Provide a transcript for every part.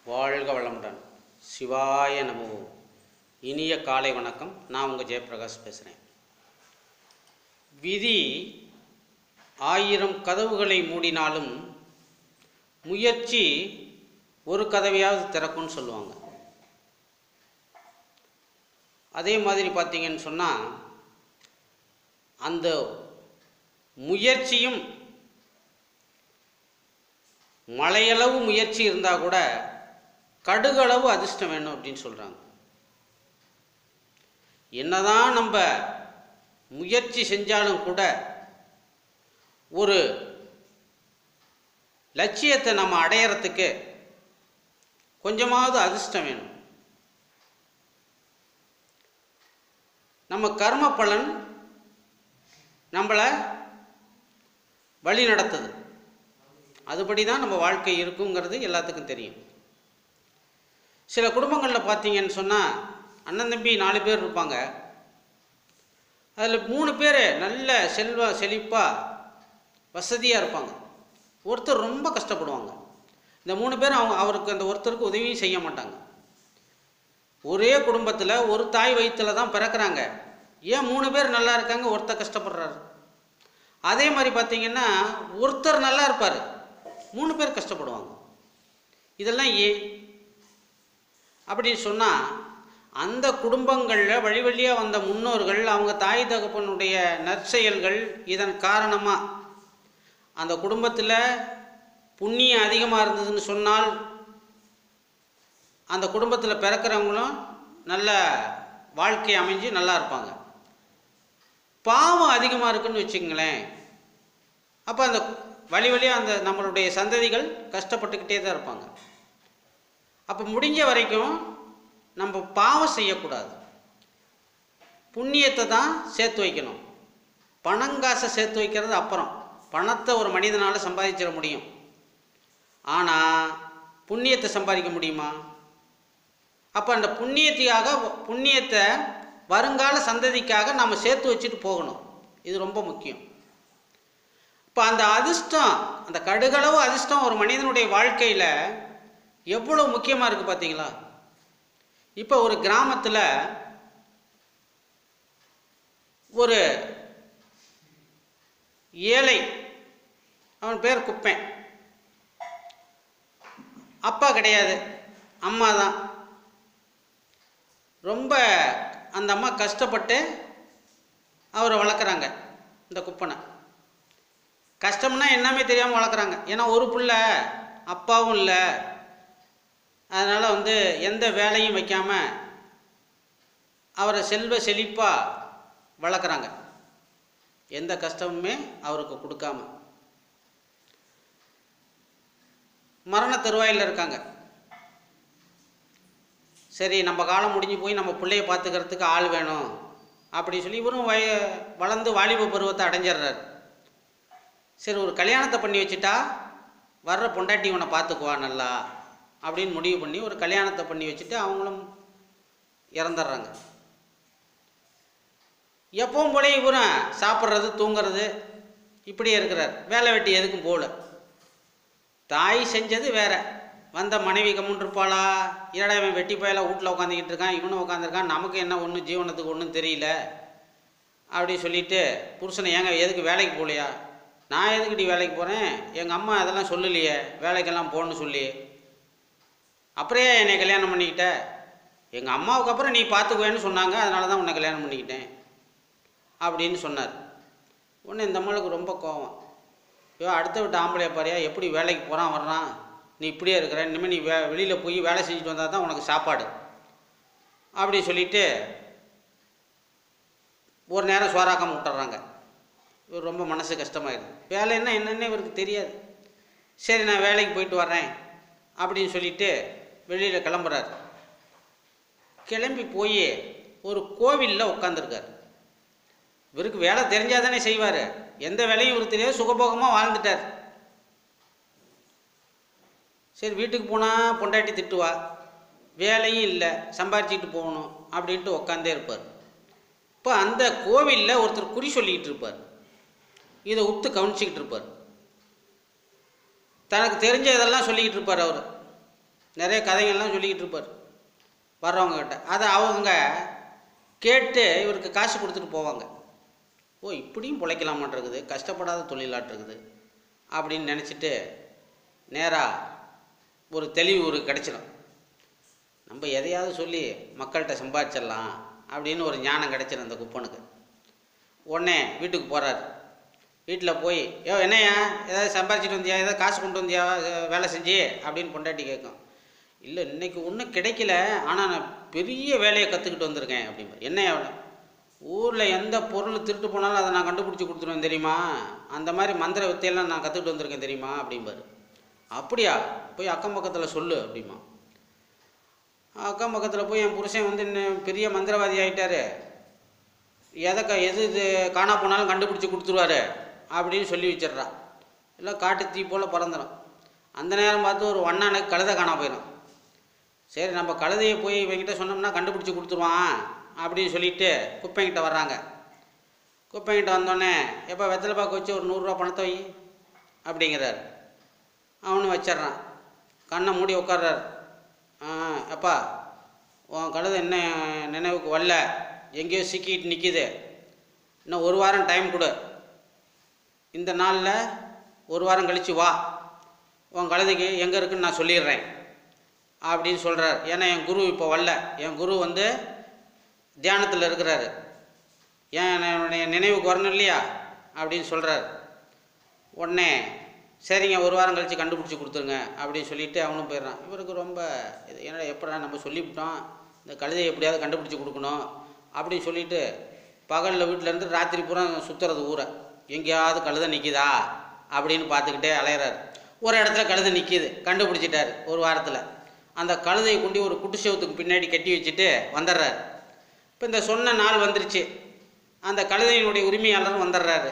வாழ்க வளமுடன் சிவாய நமோ இனிய காலை வணக்கம் நான் உங்கள் ஜெயபிரகாஷ் பேசுகிறேன் விதி ஆயிரம் கதவுகளை மூடினாலும் முயற்சி ஒரு கதவையாவது திறக்கும்னு சொல்லுவாங்க அதே மாதிரி பார்த்தீங்கன்னு சொன்னால் அந்த முயற்சியும் மலையளவு முயற்சி இருந்தால் கூட கடுகளவு அதிர்ஷ்டம் வேணும் அப்படின்னு சொல்கிறாங்க என்னதான் நம்ம முயற்சி செஞ்சாலும் கூட ஒரு லட்சியத்தை நம்ம அடையறதுக்கு கொஞ்சமாவது அதிர்ஷ்டம் வேணும் நம்ம கர்ம பலன் நம்மளை வழி நடத்துது அதுபடி தான் நம்ம வாழ்க்கை இருக்குங்கிறது எல்லாத்துக்கும் தெரியும் சில குடும்பங்களில் பார்த்தீங்கன்னு சொன்னால் அண்ணன் தம்பி நாலு பேர் இருப்பாங்க அதில் மூணு பேர் நல்ல செல்வ செழிப்பாக வசதியாக இருப்பாங்க ஒருத்தர் ரொம்ப கஷ்டப்படுவாங்க இந்த மூணு பேர் அவங்க அவருக்கு அந்த ஒருத்தருக்கு உதவியும் செய்ய மாட்டாங்க ஒரே குடும்பத்தில் ஒரு தாய் வயிற்றில் தான் பிறக்கிறாங்க ஏன் மூணு பேர் நல்லா இருக்காங்க ஒருத்தர் கஷ்டப்படுறாரு அதே மாதிரி பார்த்தீங்கன்னா ஒருத்தர் நல்லா இருப்பார் மூணு பேர் கஷ்டப்படுவாங்க இதெல்லாம் ஏன் அப்படின்னு சொன்னால் அந்த குடும்பங்களில் வழி வழியாக வந்த முன்னோர்கள் அவங்க தாய் தகப்பனுடைய நற்செயல்கள் இதன் காரணமாக அந்த குடும்பத்தில் புண்ணியம் அதிகமாக இருந்ததுன்னு சொன்னால் அந்த குடும்பத்தில் பிறக்கிறவங்களும் நல்ல வாழ்க்கை அமைஞ்சு நல்லா இருப்பாங்க பாவம் அதிகமாக இருக்குன்னு வச்சுங்களேன் அப்போ அந்த வழி வழியாக அந்த நம்மளுடைய சந்ததிகள் கஷ்டப்பட்டுக்கிட்டே தான் இருப்பாங்க அப்போ முடிஞ்ச வரைக்கும் நம்ம பாவம் செய்யக்கூடாது புண்ணியத்தை தான் சேர்த்து வைக்கணும் பணங்காசை சேர்த்து வைக்கிறது அப்புறம் பணத்தை ஒரு மனிதனால் சம்பாதிச்சிட முடியும் ஆனால் புண்ணியத்தை சம்பாதிக்க முடியுமா அப்போ அந்த புண்ணியத்துக்காக புண்ணியத்தை வருங்கால சந்ததிக்காக நம்ம சேர்த்து வச்சுட்டு போகணும் இது ரொம்ப முக்கியம் இப்போ அந்த அதிர்ஷ்டம் அந்த கடுகளவு அதிர்ஷ்டம் ஒரு மனிதனுடைய வாழ்க்கையில் எவ்வளோ முக்கியமாக இருக்குது பார்த்தீங்களா இப்போ ஒரு கிராமத்தில் ஒரு ஏழை அவன் பேர் குப்பேன் அப்பா கிடையாது அம்மா தான் ரொம்ப அந்த அம்மா கஷ்டப்பட்டு அவரை வளர்க்குறாங்க இந்த குப்பனை கஷ்டம்னா என்னமே தெரியாமல் வளர்க்குறாங்க ஏன்னா ஒரு பிள்ளை அப்பாவும் இல்லை அதனால் வந்து எந்த வேலையும் வைக்காமல் அவரை செல்வ செழிப்பாக வளர்க்குறாங்க எந்த கஷ்டமுமே அவருக்கு கொடுக்காம மரண தருவாயில் இருக்காங்க சரி நம்ம காலம் முடிஞ்சு போய் நம்ம பிள்ளைய பார்த்துக்கிறதுக்கு ஆள் வேணும் அப்படின்னு சொல்லி இவரும் வய வளர்ந்து வாலிப பருவத்தை அடைஞ்சிடுறாரு சரி ஒரு கல்யாணத்தை பண்ணி வச்சுட்டா வர்ற பொண்டாட்டி இவனை பார்த்துக்குவா நல்லா அப்படின்னு முடிவு பண்ணி ஒரு கல்யாணத்தை பண்ணி வச்சுட்டு அவங்களும் இறந்துடுறாங்க எப்பவும் போல இவரும் சாப்பிட்றது தூங்குறது இப்படியே இருக்கிறார் வேலை வெட்டி எதுக்கும் போகல தாய் செஞ்சது வேற வந்த மனைவி கம்முன் இருப்பாளா இல்லடா இவன் வெட்டி போயில வீட்டில் உட்காந்துக்கிட்டு இருக்கான் இவனும் உட்காந்துருக்கான் நமக்கு என்ன ஒன்றும் ஜீவனத்துக்கு ஒன்றும் தெரியல அப்படி சொல்லிட்டு புருஷனை ஏங்க எதுக்கு வேலைக்கு போகலையா நான் எதுக்குடி வேலைக்கு போகிறேன் எங்கள் அம்மா அதெல்லாம் சொல்லலையே வேலைக்கெல்லாம் போகணுன்னு சொல்லி அப்புறம் ஏன் என்னை கல்யாணம் பண்ணிக்கிட்ட எங்கள் அம்மாவுக்கு அப்புறம் நீ பார்த்துக்குவேன்னு சொன்னாங்க அதனால தான் உன்னை கல்யாணம் பண்ணிக்கிட்டேன் அப்படின்னு சொன்னார் உடனே இந்த அம்மாளுக்கு ரொம்ப கோவம் ஐயோ அடுத்த விட்டு ஆம்பளைய பாரியா எப்படி வேலைக்கு போகிறான் வர்றான் நீ இப்படியே இருக்கிற இனிமேல் நீ வே வெளியில் போய் வேலை செஞ்சுட்டு வந்தால் தான் உனக்கு சாப்பாடு அப்படி சொல்லிட்டு ஒரு நேரம் சோறாக்காம விட்டுறாங்க இவர் ரொம்ப மனசு கஷ்டமாயிடுது வேலைன்னா என்னென்ன இவருக்கு தெரியாது சரி நான் வேலைக்கு போயிட்டு வர்றேன் அப்படின்னு சொல்லிட்டு வெளியில் கிளம்புறாரு கிளம்பி போய் ஒரு கோவிலில் உட்காந்துருக்கார் இவருக்கு வேலை தெரிஞ்சால் தானே செய்வார் எந்த வேலையும் இவருக்கு தெரியாது சுகபோகமாக வாழ்ந்துட்டார் சரி வீட்டுக்கு போனால் பொண்டாட்டி திட்டுவா வேலையும் இல்லை சம்பாரிச்சிட்டு போகணும் அப்படின்ட்டு உட்காந்தே இருப்பார் இப்போ அந்த கோவிலில் ஒருத்தர் குறி சொல்லிக்கிட்டு இருப்பார் இதை உத்து கவனிச்சிக்கிட்டு இருப்பார் தனக்கு தெரிஞ்ச இதெல்லாம் சொல்லிக்கிட்டு இருப்பார் அவர் நிறைய கதைகள்லாம் சொல்லிக்கிட்டு இருப்பார் வர்றவங்க கிட்ட அதை அவங்க கேட்டு இவருக்கு காசு கொடுத்துட்டு போவாங்க ஓ இப்படியும் பிழைக்கலாமாட்டிருக்குது கஷ்டப்படாத தொழிலாட்டிருக்குது அப்படின்னு நினச்சிட்டு நேராக ஒரு தெளிவு ஒரு கிடச்சிடும் நம்ம எதையாவது சொல்லி மக்கள்கிட்ட சம்பாதிச்சிடலாம் அப்படின்னு ஒரு ஞானம் கிடச்சிடும் அந்த குப்பனுக்கு உடனே வீட்டுக்கு போகிறாரு வீட்டில் போய் யோ என்னையா ஏதாவது சம்பாதிச்சிட்டு வந்தியா ஏதாவது காசு கொண்டு வந்தியா அஹ் வேலை செஞ்சு அப்படின்னு பொண்டாட்டி கேட்கும் இல்லை இன்னைக்கு ஒன்றும் கிடைக்கல ஆனால் நான் பெரிய வேலையை கற்றுக்கிட்டு வந்திருக்கேன் அப்படிம்பார் என்ன எவ்வளோ ஊரில் எந்த பொருள் திருட்டு போனாலும் அதை நான் கண்டுபிடிச்சி கொடுத்துருவேன் தெரியுமா அந்த மாதிரி மந்திர வித்தையெல்லாம் நான் கற்றுக்கிட்டு வந்திருக்கேன் தெரியுமா அப்படிம்பாரு அப்படியா போய் அக்கம் பக்கத்தில் சொல்லு அப்படிமா அக்கம் பக்கத்தில் போய் என் புருஷன் வந்து இன்னும் பெரிய மந்திரவாதி ஆகிட்டாரு எதை க எது இது காணா போனாலும் கண்டுபிடிச்சி கொடுத்துருவாரு அப்படின்னு சொல்லி வச்சிடுறா இல்லை காட்டு தீ போல் பறந்துடும் அந்த நேரம் பார்த்து ஒரு வண்ணானுக்கு கழுதை காணா போயிடும் சரி நம்ம கழுதையை போய் இவங்கிட்ட சொன்னோம்னா கண்டுபிடிச்சி கொடுத்துருவான் அப்படின்னு சொல்லிட்டு குப்பைங்கிட்ட வர்றாங்க குப்பைங்கிட்ட வந்தோடனே எப்போ வெத்தலை பாக்கு வச்சு ஒரு நூறுரூவா பணத்தை வை அப்படிங்கிறார் அவனும் வச்சிட்றான் கண்ணை மூடி உட்கார்றார் ஆ அப்பா உன் கழுதை என்ன நினைவுக்கு வரல எங்கேயோ சிக்கிட்டு நிற்கிது இன்னும் ஒரு வாரம் டைம் கொடு இந்த நாளில் ஒரு வாரம் கழித்து வா உன் கழுதைக்கு எங்கே இருக்குன்னு நான் சொல்லிடுறேன் அப்படின்னு சொல்கிறார் ஏன்னா என் குரு இப்போ வரல என் குரு வந்து தியானத்தில் இருக்கிறாரு ஏன் என்னுடைய நினைவுக்கு வரணும் இல்லையா அப்படின்னு சொல்கிறார் உடனே சரிங்க ஒரு வாரம் கழித்து கண்டுபிடிச்சி கொடுத்துருங்க அப்படின்னு சொல்லிட்டு அவனும் போயிடுறான் இவருக்கு ரொம்ப இது என்னடா எப்படா நம்ம சொல்லிவிட்டோம் இந்த கழுதையை எப்படியாவது கண்டுபிடிச்சி கொடுக்கணும் அப்படின்னு சொல்லிட்டு பகலில் வீட்டிலேருந்து ராத்திரி பூரா சுற்றுறது ஊரை எங்கேயாவது கழுதை நிற்கிதா அப்படின்னு பார்த்துக்கிட்டே அலையிறாரு ஒரு இடத்துல கழுதை நிற்கிது கண்டுபிடிச்சிட்டாரு ஒரு வாரத்தில் அந்த கழுதையை கொண்டு ஒரு குட்டு செவத்துக்கு பின்னாடி கட்டி வச்சுட்டு வந்துடுறாரு இப்போ இந்த சொன்ன நாள் வந்துருச்சு அந்த கழுதையினுடைய உரிமையாளரும் வந்துடுறாரு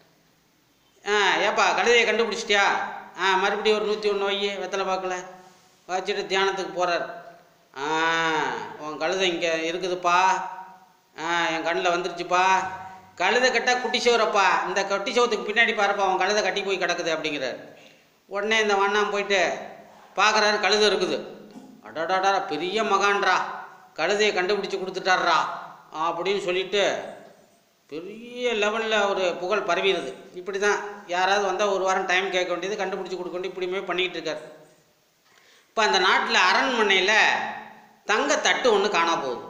ஆ ஏப்பா கழுதையை கண்டுபிடிச்சிட்டியா ஆ மறுபடியும் ஒரு நூற்றி ஒன்று வை வெத்தலை பார்க்கல வச்சுட்டு தியானத்துக்கு போகிறார் ஆ உன் கழுதை இங்கே இருக்குதுப்பா ஆ என் கண்ணில் வந்துருச்சுப்பா கழுதை கட்டா குட்டி சோறப்பா இந்த குட்டி சோத்துக்கு பின்னாடி பாருப்பா அவன் கழுதை கட்டி போய் கிடக்குது அப்படிங்கிறார் உடனே இந்த வண்ணான் போயிட்டு பார்க்குறாரு கழுதை இருக்குது அடாடாடா பெரிய மகான்ரா கழுதையை கண்டுபிடிச்சி கொடுத்துட்டாருடா அப்படின்னு சொல்லிட்டு பெரிய லெவலில் ஒரு புகழ் பரவிடுது இப்படி தான் யாராவது வந்தால் ஒரு வாரம் டைம் கேட்க வேண்டியது கண்டுபிடிச்சி கொடுக்க வேண்டியது இப்படியுமே பண்ணிக்கிட்டு இருக்கார் இப்போ அந்த நாட்டில் அரண்மனையில் தங்க தட்டு ஒன்று காணா போகுது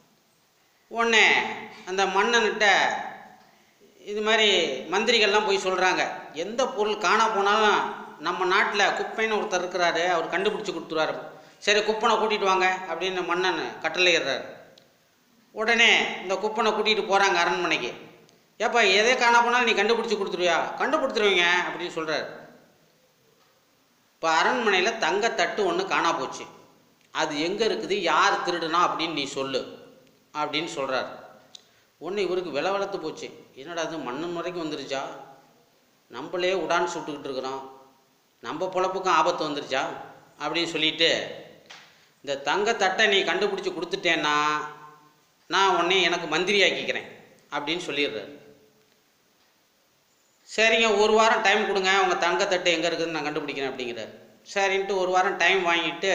உடனே அந்த மன்னன்கிட்ட இது மாதிரி மந்திரிகள்லாம் போய் சொல்கிறாங்க எந்த பொருள் காணா போனாலும் நம்ம நாட்டில் குப்பைன்னு ஒருத்தர் இருக்கிறாரு அவர் கண்டுபிடிச்சி கொடுத்துருவாரு சரி குப்பனை கூட்டிகிட்டு வாங்க அப்படின்னு மன்னன் கட்டளையிடுறாரு உடனே இந்த குப்பனை கூட்டிகிட்டு போகிறாங்க அரண்மனைக்கு ஏப்பா எதே காணா போனாலும் நீ கண்டுபிடிச்சி கொடுத்துருவியா கண்டுபிடிச்சிருவீங்க அப்படின்னு சொல்கிறாரு இப்போ அரண்மனையில் தங்கத்தட்டு ஒன்று காணா போச்சு அது எங்கே இருக்குது யார் திருடுனா அப்படின்னு நீ சொல்லு அப்படின்னு சொல்கிறார் ஒன்று இவருக்கு விலை வளர்த்து போச்சு என்னடா அது மன்னன் வரைக்கும் வந்துருச்சா நம்மளே உடான் சுட்டுக்கிட்டு இருக்கிறோம் நம்ம பொழப்புக்கும் ஆபத்து வந்துருச்சா அப்படின்னு சொல்லிட்டு இந்த தங்கத்தட்டை நீ கண்டுபிடிச்சி கொடுத்துட்டேன்னா நான் உன்னை எனக்கு மந்திரி ஆக்கிக்கிறேன் அப்படின்னு சொல்லிடுறாரு சரிங்க ஒரு வாரம் டைம் கொடுங்க உங்கள் தங்கத்தட்டு எங்கே இருக்குதுன்னு நான் கண்டுபிடிக்கிறேன் அப்படிங்கிறார் சரின்ட்டு ஒரு வாரம் டைம் வாங்கிட்டு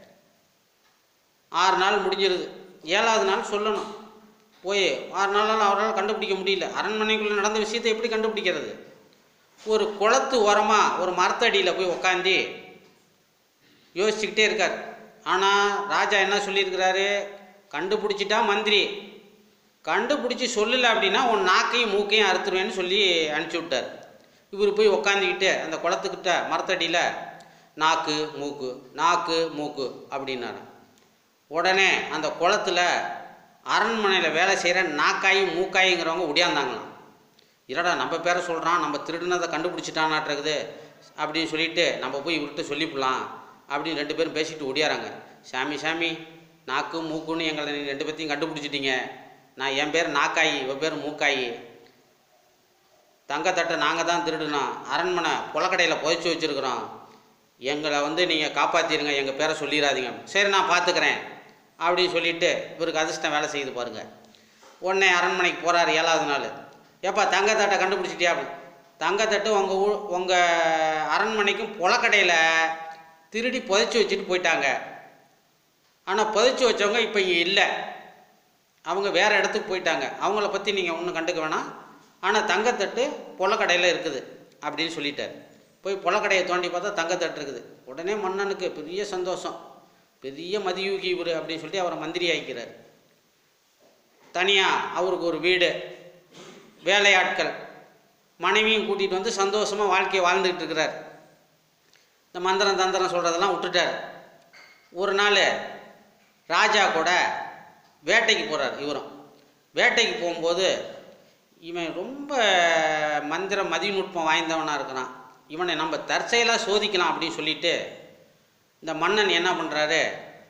ஆறு நாள் முடிஞ்சிருது ஏழாவது நாள் சொல்லணும் போய் ஆறு நாளால் அவரால் கண்டுபிடிக்க முடியல அரண்மனைக்குள்ளே நடந்த விஷயத்தை எப்படி கண்டுபிடிக்கிறது ஒரு குளத்து ஓரமாக ஒரு மரத்தடியில் போய் உக்காந்து யோசிச்சுக்கிட்டே இருக்கார் ஆனால் ராஜா என்ன சொல்லியிருக்கிறாரு கண்டுபிடிச்சிட்டா மந்திரி கண்டுபிடிச்சி சொல்லலை அப்படின்னா உன் நாக்கையும் மூக்கையும் அறுத்துருவேன்னு சொல்லி அனுப்பிச்சி விட்டார் இவர் போய் உக்காந்துக்கிட்டு அந்த குளத்துக்கிட்ட மரத்தடியில் நாக்கு மூக்கு நாக்கு மூக்கு அப்படின்னாரு உடனே அந்த குளத்துல அரண்மனையில் வேலை செய்கிற நாக்காயும் மூக்காய்ங்கிறவங்க ஒடியாந்தாங்களாம் இல்லடா நம்ம பேரை சொல்கிறான் நம்ம திருடினதை கண்டுபிடிச்சிட்டானாட்டிருக்குது அப்படின்னு சொல்லிட்டு நம்ம போய் இவர்கிட்ட சொல்லிவிடலாம் அப்படின்னு ரெண்டு பேரும் பேசிட்டு ஒடியாராங்க சாமி சாமி நாக்கு மூக்குன்னு எங்களை நீ ரெண்டு பேர்த்தையும் கண்டுபிடிச்சிட்டீங்க நான் என் பேர் நாக்காயி இவன் பேர் மூக்காயி தங்கத்தட்டை நாங்கள் தான் திருடுனோம் அரண்மனை புலக்கடையில் புதைச்சி வச்சுருக்குறோம் எங்களை வந்து நீங்கள் காப்பாற்றிடுங்க எங்கள் பேரை சொல்லிடாதீங்க சரி நான் பார்த்துக்கிறேன் அப்படின்னு சொல்லிட்டு இவருக்கு அதிர்ஷ்டம் வேலை செய்யுது பாருங்கள் உடனே அரண்மனைக்கு போகிறாரு ஏழாவது நாள் ஏப்பா தங்கத்தட்டை கண்டுபிடிச்சிட்டியா அப்படி தங்கத்தட்டு உங்கள் ஊ உங்கள் அரண்மனைக்கும் புலக்கடையில் திருடி புதைச்சி வச்சுட்டு போயிட்டாங்க ஆனால் புதைச்சி வச்சவங்க இப்போ இங்கே இல்லை அவங்க வேறு இடத்துக்கு போயிட்டாங்க அவங்கள பற்றி நீங்கள் ஒன்றும் கண்டுக்க வேணாம் ஆனால் தங்கத்தட்டு பொலக்கடையில் இருக்குது அப்படின்னு சொல்லிட்டார் போய் பொலக்கடையை தோண்டி பார்த்தா தங்கத்தட்டு இருக்குது உடனே மன்னனுக்கு பெரிய சந்தோஷம் பெரிய மதியூகி இவர் அப்படின்னு சொல்லிட்டு அவரை மந்திரி ஆக்கிக்கிறார் தனியாக அவருக்கு ஒரு வீடு வேலையாட்கள் மனைவியும் கூட்டிகிட்டு வந்து சந்தோஷமாக வாழ்க்கையை வாழ்ந்துக்கிட்டு இருக்கிறார் இந்த மந்திரம் தந்திரம் சொல்கிறதெல்லாம் விட்டுட்டார் ஒரு நாள் ராஜா கூட வேட்டைக்கு போகிறார் இவரும் வேட்டைக்கு போகும்போது இவன் ரொம்ப மந்திர மதிநுட்பம் வாய்ந்தவனாக இருக்கிறான் இவனை நம்ம தற்செயலாக சோதிக்கலாம் அப்படின்னு சொல்லிட்டு இந்த மன்னன் என்ன பண்ணுறாரு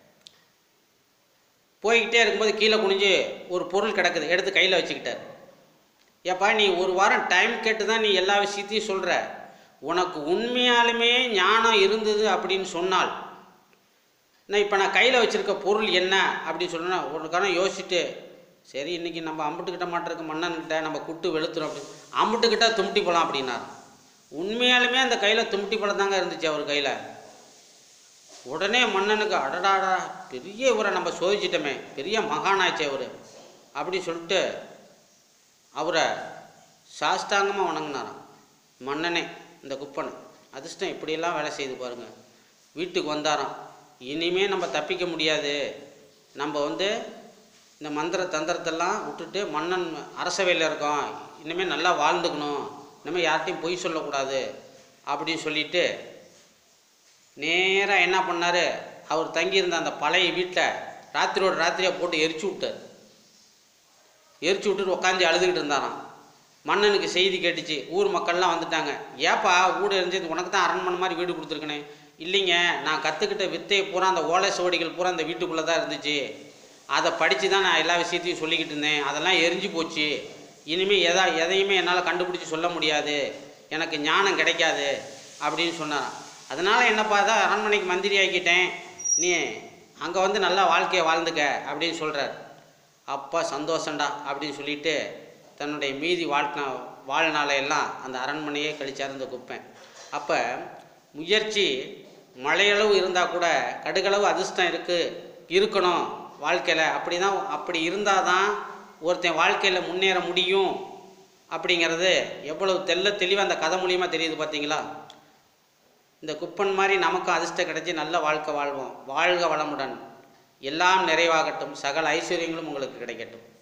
போய்கிட்டே இருக்கும்போது கீழே குனிஞ்சு ஒரு பொருள் கிடக்குது எடுத்து கையில் வச்சுக்கிட்டார் ஏப்பா நீ ஒரு வாரம் டைம் கேட்டு தான் நீ எல்லா விஷயத்தையும் சொல்கிற உனக்கு உண்மையாலுமே ஞானம் இருந்தது அப்படின்னு சொன்னால் நான் இப்போ நான் கையில் வச்சுருக்க பொருள் என்ன அப்படின்னு சொன்னா ஒரு காரணம் யோசிச்சுட்டு சரி இன்றைக்கி நம்ம அம்புட்டுக்கிட்ட மாட்டிருக்க மன்னன்கிட்ட நம்ம குட்டு வெளுத்துறோம் அப்படின்னு அம்புட்டுக்கிட்ட தும்ட்டி பழம் அப்படின்னார் உண்மையாலுமே அந்த கையில் தும்ட்டி பழம் தாங்க இருந்துச்சு அவர் கையில் உடனே மன்னனுக்கு அடடாடா பெரிய இவரை நம்ம சோதிச்சிட்டோமே பெரிய மகானாச்சே அவர் அப்படி சொல்லிட்டு அவரை சாஸ்தாங்கமாக வணங்கினாராம் மன்னனே இந்த குப்பன் அதிர்ஷ்டம் இப்படியெல்லாம் வேலை செய்து பாருங்க வீட்டுக்கு வந்தாராம் இனிமே நம்ம தப்பிக்க முடியாது நம்ம வந்து இந்த மந்திர தந்திரத்தெல்லாம் விட்டுட்டு மன்னன் அரசவையில் இருக்கோம் இனிமேல் நல்லா வாழ்ந்துக்கணும் இனிமேல் யார்கிட்டையும் பொய் சொல்லக்கூடாது அப்படின்னு சொல்லிட்டு நேராக என்ன பண்ணார் அவர் தங்கியிருந்த அந்த பழைய வீட்டில் ராத்திரியோட ராத்திரியாக போட்டு எரிச்சு விட்டார் எரிச்சு விட்டுட்டு உட்காந்து அழுதுகிட்டு இருந்தாராம் மன்னனுக்கு செய்தி கேட்டுச்சு ஊர் மக்கள்லாம் வந்துட்டாங்க ஏப்பா வீடு எரிஞ்சது உனக்கு தான் அரண்மனை மாதிரி வீடு கொடுத்துருக்கனே இல்லைங்க நான் கற்றுக்கிட்ட வித்தையை பூரா அந்த ஓலை சுவடிகள் பூரா அந்த வீட்டுக்குள்ளே தான் இருந்துச்சு அதை படித்து தான் நான் எல்லா விஷயத்தையும் சொல்லிக்கிட்டு இருந்தேன் அதெல்லாம் எரிஞ்சு போச்சு இனிமேல் எதா எதையுமே என்னால் கண்டுபிடிச்சி சொல்ல முடியாது எனக்கு ஞானம் கிடைக்காது அப்படின்னு சொன்னாராம் அதனால் என்னப்பா தான் அரண்மனைக்கு மந்திரி ஆக்கிட்டேன் நீ அங்கே வந்து நல்லா வாழ்க்கையை வாழ்ந்துக்க அப்படின்னு சொல்கிறார் அப்பா சந்தோஷம்டா அப்படின்னு சொல்லிட்டு தன்னுடைய மீதி வாழ்க்கை வாழ்நாளையெல்லாம் அந்த அரண்மனையே கழிச்சார் இந்த குப்பேன் அப்போ முயற்சி மழையளவு இருந்தால் கூட கடுகளவு அதிர்ஷ்டம் இருக்குது இருக்கணும் வாழ்க்கையில் அப்படி தான் அப்படி இருந்தால் தான் ஒருத்தன் வாழ்க்கையில் முன்னேற முடியும் அப்படிங்கிறது எவ்வளவு தெள்ள தெளிவாக அந்த கதை மூலியமாக தெரியுது பார்த்தீங்களா இந்த குப்பன் மாதிரி நமக்கும் அதிர்ஷ்டம் கிடைச்சி நல்ல வாழ்க்கை வாழ்வோம் வாழ்க வளமுடன் எல்லாம் நிறைவாகட்டும் சகல ஐஸ்வர்யங்களும் உங்களுக்கு கிடைக்கட்டும்